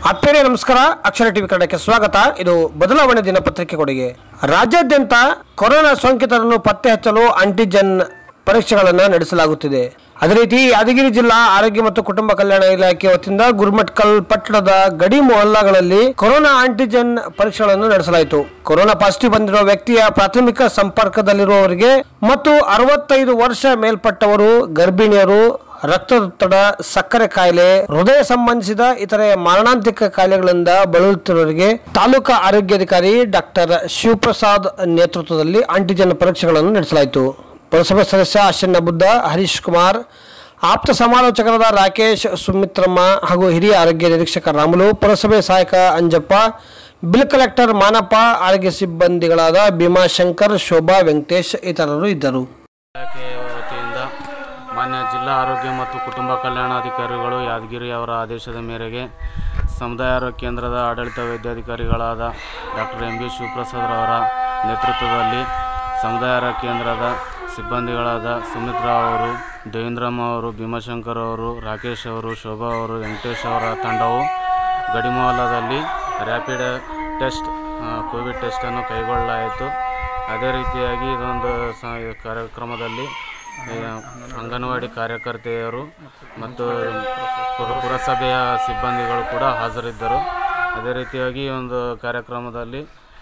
ಆತ್ಮೀಯರೇ ನಮಸ್ಕಾರ ಅಕ್ಷರ ಟಿವಿ ಕನ್ನಡಕ್ಕೆ ಸ್ವಾಗತ ಇದು ಬದಲಾವಣೆ ದಿನಪತ್ರಿಕೆ ಕೊಡುಗೆ ರಾಜ್ಯಾದ್ಯಂತ ಕೊರೋನಾ ಸೋಂಕಿತರನ್ನು ಪತ್ತೆ ಹಚ್ಚಲು ಆಂಟಿಜೆನ್ ಪರೀಕ್ಷೆಗಳನ್ನು ನಡೆಸಲಾಗುತ್ತಿದೆ ಅದೇ ರೀತಿ ಯಾದಗಿರಿ ಜಿಲ್ಲಾ ಆರೋಗ್ಯ ಮತ್ತು ಕುಟುಂಬ ಕಲ್ಯಾಣ ಇಲಾಖೆ ವತಿಯಿಂದ ಗುರುಮಟ್ಕಲ್ ಪಟ್ಟಣದ ಗಡಿ ಮೊಹಲ್ಲಾಗಳಲ್ಲಿ ಕೊರೋನಾ ಆಂಟಿಜೆನ್ ಪರೀಕ್ಷೆಗಳನ್ನು ನಡೆಸಲಾಯಿತು ಕೊರೋನಾ ಪಾಸಿಟಿವ್ ಬಂದಿರುವ ವ್ಯಕ್ತಿಯ ಪ್ರಾಥಮಿಕ ಸಂಪರ್ಕದಲ್ಲಿರುವವರಿಗೆ ಮತ್ತು ಅರವತ್ತೈದು ವರ್ಷ ಮೇಲ್ಪಟ್ಟವರು ಗರ್ಭಿಣಿಯರು ರಕ್ತದೊತ್ತಡ ಸಕ್ಕರೆ ಕಾಯಿಲೆ ಹೃದಯ ಸಂಬಂಧಿಸಿದ ಇತರೆ ಮಾರಣಾಂತಿಕ ಕಾಯಿಲೆಗಳಿಂದ ಬಳಲುತ್ತಿರುವವರಿಗೆ ತಾಲೂಕಾ ಆರೋಗ್ಯಾಧಿಕಾರಿ ಡಾಕ್ಟರ್ ಶಿವಪ್ರಸಾದ್ ನೇತೃತ್ವದಲ್ಲಿ ಆಂಟಿಜೆನ್ ಪರೀಕ್ಷೆಗಳನ್ನು ನಡೆಸಲಾಯಿತು ಪುರಸಭೆ ಸದಸ್ಯ ಅಶ್ವನ್ನ ಬುದ್ಧ ಹರೀಶ್ ಕುಮಾರ್ ಆಪ್ತ ಸಮಾಲೋಚಕರಾದ ರಾಕೇಶ್ ಸುಮಿತ್ರಮ್ಮ ಹಾಗೂ ಹಿರಿಯ ಆರೋಗ್ಯ ನಿರೀಕ್ಷಕ ರಾಮುಲು ಪುರಸಭೆ ಸಹಾಯಕ ಅಂಜಪ್ಪ ಬಿಲ್ ಕಲೆಕ್ಟರ್ ಮಾನಪ್ಪ ಆರೋಗ್ಯ ಸಿಬ್ಬಂದಿಗಳಾದ ಭೀಮಾಶಂಕರ್ ಶೋಭಾ ವೆಂಕಟೇಶ್ ಇತರರು ಇದ್ದರು ಇಲಾಖೆಯ ವತಿಯಿಂದ ಮಾನ್ಯ ಜಿಲ್ಲಾ ಆರೋಗ್ಯ ಮತ್ತು ಕುಟುಂಬ ಕಲ್ಯಾಣಾಧಿಕಾರಿಗಳು ಯಾದಗಿರಿ ಅವರ ಆದೇಶದ ಮೇರೆಗೆ ಸಮುದಾಯ ಆರೋಗ್ಯ ಕೇಂದ್ರದ ಆಡಳಿತ ವೈದ್ಯಾಧಿಕಾರಿಗಳಾದ ಡಾಕ್ಟರ್ ಎಂ ಬಿ ಶಿವಪ್ರಸಾದ್ರವರ ನೇತೃತ್ವದಲ್ಲಿ ಸಮುದಾಯ ಆರೋಗ್ಯ ಕೇಂದ್ರದ ಸಿಬ್ಬಂದಿಗಳಾದ ಸುಮಿತ್ರಾ ಅವರು ದೇವೇಂದ್ರಮ್ಮ ಅವರು ಭೀಮಾಶಂಕರ್ ಅವರು ರಾಕೇಶ್ ಅವರು ಶೋಭಾ ಅವರು ವೆಂಕಟೇಶ್ ಅವರ ತಂಡವು ಗಡಿಮಹಲದಲ್ಲಿ ರ್ಯಾಪಿಡ್ ಟೆಸ್ಟ್ ಆ, ಕೋವಿಡ್ ಟೆಸ್ಟನ್ನು ಕೈಗೊಳ್ಳಲಾಯಿತು ಅದೇ ರೀತಿಯಾಗಿ ಇದೊಂದು ಸ ಕಾರ್ಯಕ್ರಮದಲ್ಲಿ ಆ, ಅಂಗನವಾಡಿ ಕಾರ್ಯಕರ್ತೆಯರು ಮತ್ತು ಪುರ- ಪುರಸಭೆಯ ಸಿಬ್ಬಂದಿಗಳು ಕೂಡ ಹಾಜರಿದ್ದರು ಅದೇ ರೀತಿಯಾಗಿ ಈ ಒಂದು ಕಾರ್ಯಕ್ರಮದಲ್ಲಿ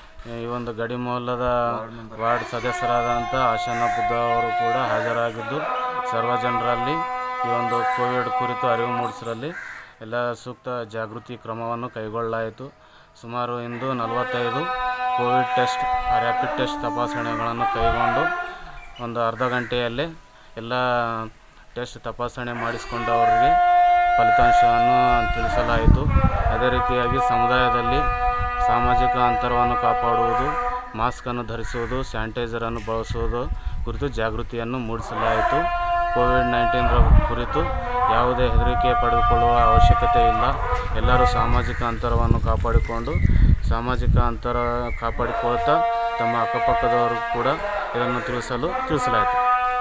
ಈ ಒಂದು ಗಡಿ ಮೊಹಲ್ಲದ ವಾರ್ಡ್ ಸದಸ್ಯರಾದಂಥ ಆಶಾನ ಬುದ್ಧ ಅವರು ಕೂಡ ಹಾಜರಾಗಿದ್ದು ಸರ್ವ ಜನರಲ್ಲಿ ಈ ಒಂದು ಕೋವಿಡ್ ಕುರಿತು ಅರಿವು ಮೂಡಿಸರಲ್ಲಿ ಎಲ್ಲ ಸೂಕ್ತ ಜಾಗೃತಿ ಕ್ರಮವನ್ನು ಕೈಗೊಳ್ಳಲಾಯಿತು ಸುಮಾರು ಇಂದು ನಲವತ್ತೈದು ಕೋವಿಡ್ ಟೆಸ್ಟ್ ರ್ಯಾಪಿಡ್ ಟೆಸ್ಟ್ ತಪಾಸಣೆಗಳನ್ನು ಕೈಗೊಂಡು ಒಂದು ಅರ್ಧ ಗಂಟೆಯಲ್ಲೇ ಎಲ್ಲ ಟೆಸ್ಟ್ ತಪಾಸಣೆ ಮಾಡಿಸಿಕೊಂಡವರಿಗೆ ಫಲಿತಾಂಶವನ್ನು ತಿಳಿಸಲಾಯಿತು ಅದೇ ರೀತಿಯಾಗಿ ಸಮುದಾಯದಲ್ಲಿ ಸಾಮಾಜಿಕ ಅಂತರವನ್ನು ಕಾಪಾಡುವುದು ಮಾಸ್ಕನ್ನು ಧರಿಸುವುದು ಸ್ಯಾನಿಟೈಸರನ್ನು ಬಳಸುವುದು ಕುರಿತು ಜಾಗೃತಿಯನ್ನು ಮೂಡಿಸಲಾಯಿತು ಕೋವಿಡ್ ನೈನ್ಟೀನ್ ಕುರಿತು ಯಾವುದೇ ಹೆದರಿಕೆ ಪಡೆದುಕೊಳ್ಳುವ ಅವಶ್ಯಕತೆ ಇಲ್ಲ ಎಲ್ಲರೂ ಸಾಮಾಜಿಕ ಅಂತರವನ್ನು ಕಾಪಾಡಿಕೊಂಡು ಸಾಮಾಜಿಕ ಅಂತರ ಕಾಪಾಡಿಕೊಳ್ತಾ ತಮ್ಮ ಅಕ್ಕಪಕ್ಕದವರು ಕೂಡ ಇದನ್ನು ತಿಳಿಸಲು ತಿಳಿಸಲಾಯಿತು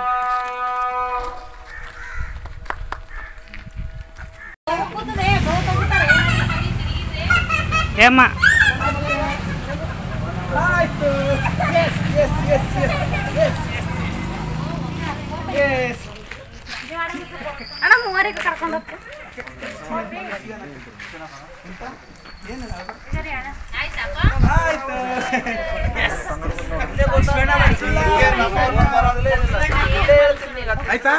ಏಮ್ಮ ಅಣ್ಣ ಮೂವರಿಗೆ ಕರ್ಕೊಂಡು ಹೋಗ್ತೀನಿ ಆಯ್ತಾ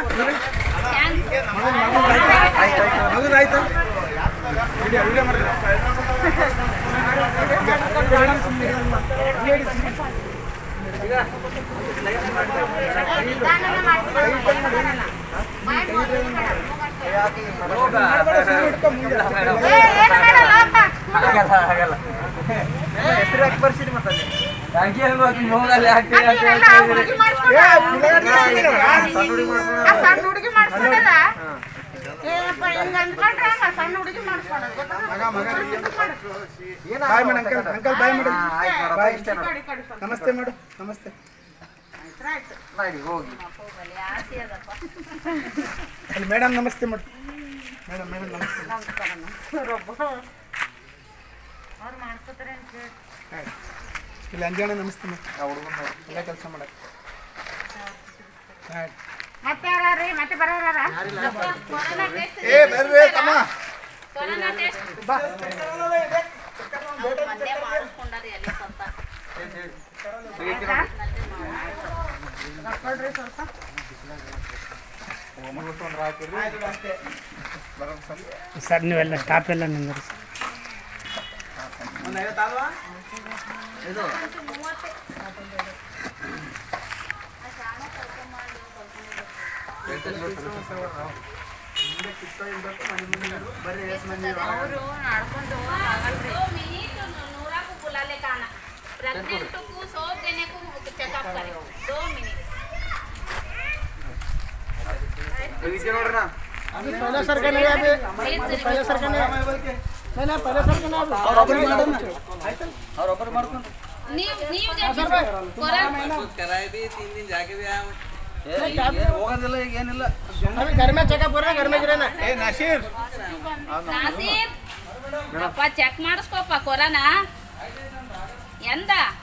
ಮಗು ಆಯ್ತಾ ವಿಡಿಯೋ ವಿಡಿಯೋ ಮಾಡ್ತಾರೆ ಸಣ್ಣ ಹುಡುಗಿ ಮಾಡ್ಸ್ಕೊಂಡಲ್ಲ ಏನಪ್ಪ ಹಿಂಗ ಅಂದ್ಕೊಂಡ್ರೆ ಹಂಗ ಸಣ್ಣ ಹುಡುಗಿ ಮಾಡ್ಸ್ಕೊಡೋದು ಬಾಯ್ ಮಾಡು ಅಂಕಲ್ ಅಂಕಲ್ ಬಾಯ್ ಮಾಡು ಬಾಯ್ ನಮಸ್ತೆ ಮಾಡು ನಮಸ್ತೆ ಅಲ್ಲಿ ಮೇಡಮ್ ನಮಸ್ತೆ ಮಾಡು ಮೇಡಮ್ ಮೇಡಮ್ ನಮಸ್ತೆ ಅವ್ರು ಮಾಡ್ಸ್ಕೊತಾರೆ ಅಂತ ಹೇಳಿ ಇಲ್ಲಿ ಅಂಜಣ್ಣ ನಮಸ್ತೆ ಮಾಡು ಎಲ್ಲ ಕೆಲಸ ಮಾಡಕ್ಕೆ ಆಯ್ತು ಮತ್ತೆ ಯಾರ್ಯಾರು ಮತ್ತೆ ಬರೋರ ಏ ಬರ್ರಿ ತಮ್ಮ ಸರ್ ನೀವೆಲ್ಲ ಸ್ಟಾಫ್ ಎಲ್ಲ ನಿಂದ್ರಿ प्रेग्नेंट को सौ देने को चेकअप करें दो मिनट ನೀವು ನೀವು कराए भी तीन दिन जाके भी आए ಹೋಗೋದಿಲ್ಲ ಈಗ ಏನಿಲ್ಲ घर में चेकअप कर रहे हैं घर में गिरे ना ಏ ನಶೀರ್ नासिर ಅಪ್ಪ ಚೆಕ್ ಮಾಡಿಸ್ಕೊಪ್ಪ ಕೊರೋನಾ ಎಂದ